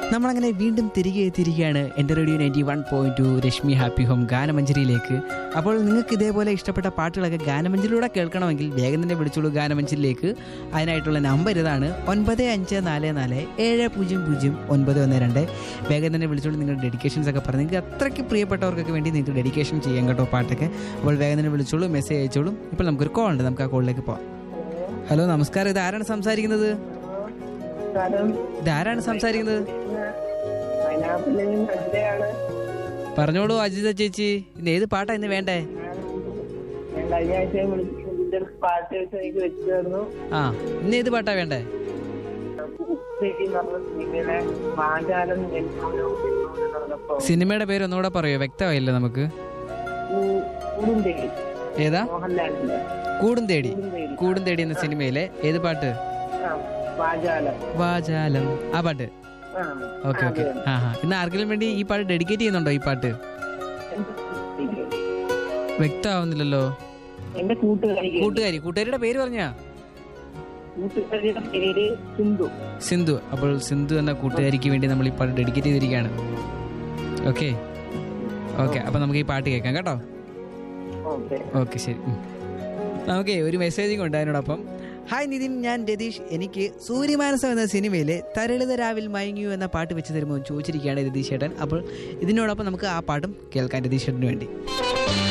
നമ്മളങ്ങനെ വീണ്ടും തിരികെ എത്തിയിരിക്കുകയാണ് എൻ്റെ radio ninety one point two Rashmi happy home ഗാനമഞ്ജരിയിലേക്ക് അപ്പോൾ നിങ്ങൾക്ക് ഇതേപോലെ ഇഷ്ടപ്പെട്ട പാട്ടുകളൊക്കെ ഗാനമഞ്ജരിയിലൂടെ കേൾക്കണമെങ്കിൽ വേഗം തന്നെ വിളിച്ചോളൂ ഗാനമഞ്ജരിയിലേക്ക് അതിനായിട്ടുള്ള നമ്പർ ഇതാണ് ഒൻപത് അഞ്ച് നാല് നാല് ഏഴ് പൂജ്യം പൂജ്യം ഒൻപത് ഒന്ന് രണ്ട് വേഗം തന്നെ വിളിച്ചോളൂ നിങ്ങളുടെ ഡെഡിക്കേഷൻസ് ഒക്കെ പറഞ്ഞ് നിങ്ങൾക്ക് അത്രയ്ക്ക് പ്രിയപ്പെട്ടവർക്കൊക്കെ വേണ്ടി നിങ്ങൾക്ക് ഡെഡിക്കേഷൻ ചെയ്യാൻ കേട്ടോ പാട്ടൊക്കെ അപ്പോൾ വേഗം തന്നെ വിളിച്ചോളൂ മെസ്സേജ് അയച്ചോളൂ ഇപ്പോൾ നമുക്കൊരു കോൾ ഉണ്ട് നമുക്ക് ആ കോളിലേക്ക് പോവാം ഹലോ നമസ്കാരം ഇത് ആരാണ് സംസാരിക്കുന്നത് നമസ്കാരം ഇത് ആരാണ് സംസാരിക്കുന്നത് പൈനാപ്പിളിൽ നിന്ന് അജിതയാണ് പറഞ്ഞോളൂ അജിത ചേച്ചി ഇന്ന് ഏത് പാട്ടാ ഇന്ന് വേണ്ടേ ഞാൻ കഴിഞ്ഞ ആഴ്ച വിളിച്ചു ഇതിന്റെ പാട്ട് വെച്ച് എനിക്ക് വെച്ചു തന്നു ആ ഇന്ന് ഏത് പാട്ടാ വേണ്ടേ പൂച്ചെടി എന്ന് പറഞ്ഞ സിനിമയിലെ പാചാലം എന്നോരോ എന്നോട് നടന്നപ്പോ സിനിമയുടെ പേര് ഒന്നുകൂടെ പറയോ വ്യക്തമായില്ല നമുക്ക് കൂ- കൂടും തേടി ഏതാ മോഹൻലാലിന്റെ കൂടും തേടി കൂടും തേടി കൂടും തേടി എന്ന സിനിമയിലെ ഏത് പാട്ട് ആ പാചാലം വാചാലം ആ പാട്ട് ആ ഓക്കെ ഓക്കെ ആ ഹാ ഇന്ന് ആർക്കെങ്കിലും വേണ്ടി ഈ പാട്ട് ഡെഡിക്കേറ്റ് ചെയ്യുന്നുണ്ടോ ഈ പാട്ട് വ്യക്തമാവുന്നില്ലല്ലോ എന്റെ കൂട്ടുകാരിക്ക് കൂട്ടുകാരി കൂട്ടുകാരിയുടെ പേര് പറഞ്ഞാ കൂട്ടുകാരിയുടെ പേര് സിന്ധു സിന്ധു അപ്പോൾ സിന്ധു എന്ന കൂട്ടുകാരിക്ക് വേണ്ടി നമ്മൾ ഈ പാട്ട് ഡെഡിക്കേറ്റ് ചെയ്തിരിക്കുകയാണ് ഓക്കെ ഓക്കെ അപ്പോൾ നമുക്ക് ഈ പാട്ട് കേൾക്കാം കേട്ടോ ഓക്കെ ഓക്കെ ശരി ഉം. നമുക്കേ ഒരു മെസ്സേജിങ് ഉണ്ട് അതിനോടൊപ്പം ഹായ് നിതിൻ ഞാൻ രതീഷ് എനിക്ക് സൂര്യമാനസം എന്ന സിനിമയിലെ തരളിത രാവിൽ മയങ്ങിയു എന്ന പാട്ട് വെച്ച് തരുമോ എന്ന് ചോദിച്ചിരിക്കുകയാണ് രതീഷ് ചേട്ടൻ അപ്പോൾ ഇതിനോടൊപ്പം നമുക്ക് ആ പാട്ടും കേൾക്കാം രതീഷ് ചേട്ടന് വേണ്ടി